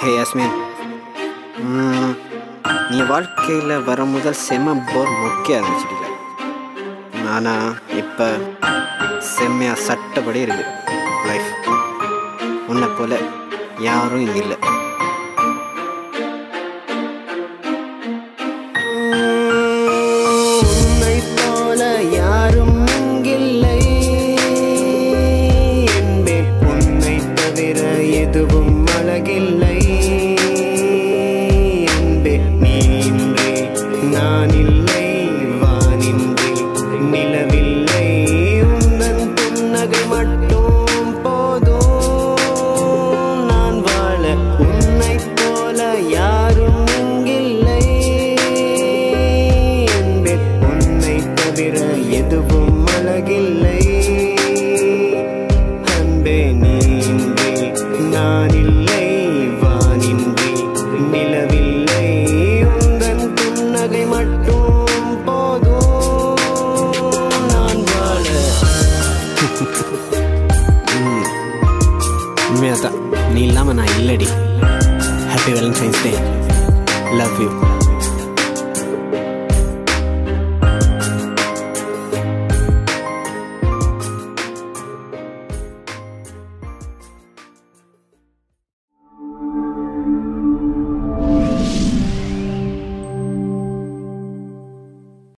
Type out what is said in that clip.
ஹே யாஸ்மின் ம், நீ வாழ்க்கையில் வர முதல் செம்ம போர் மொக்க ஆரம்பிச்சிட்டில ஆனால் இப்போ செம்மையா சட்டப்படி இருக்கு லைஃப் உன்னை போல யாரும் இங்கே இல்லை உன்னை போல யாரும் இங்கில்லை என்பேன் உன்னை தவிர எதுவும் அழகில்லை அன்பே நீ இன்றி நான் இல்லை வானின்றி நிலவில்லை உந்தன் புன்னகை மட்டும் போதும் நான் வாழ உன்னை போல யாரும் இங்கில்லை என்பேன் உன்னை தவிர எதுவும் அழகில்லை அன்பே நீ இன்றி நான் இல்லை வானின்றி நிலவில்லை உந்தன் புன்னகை மட்டும் போதும் நான் வாழ உண்மையாக தான் நீ இல்லாமல் நான் இல்லடி happy Valentine's day love you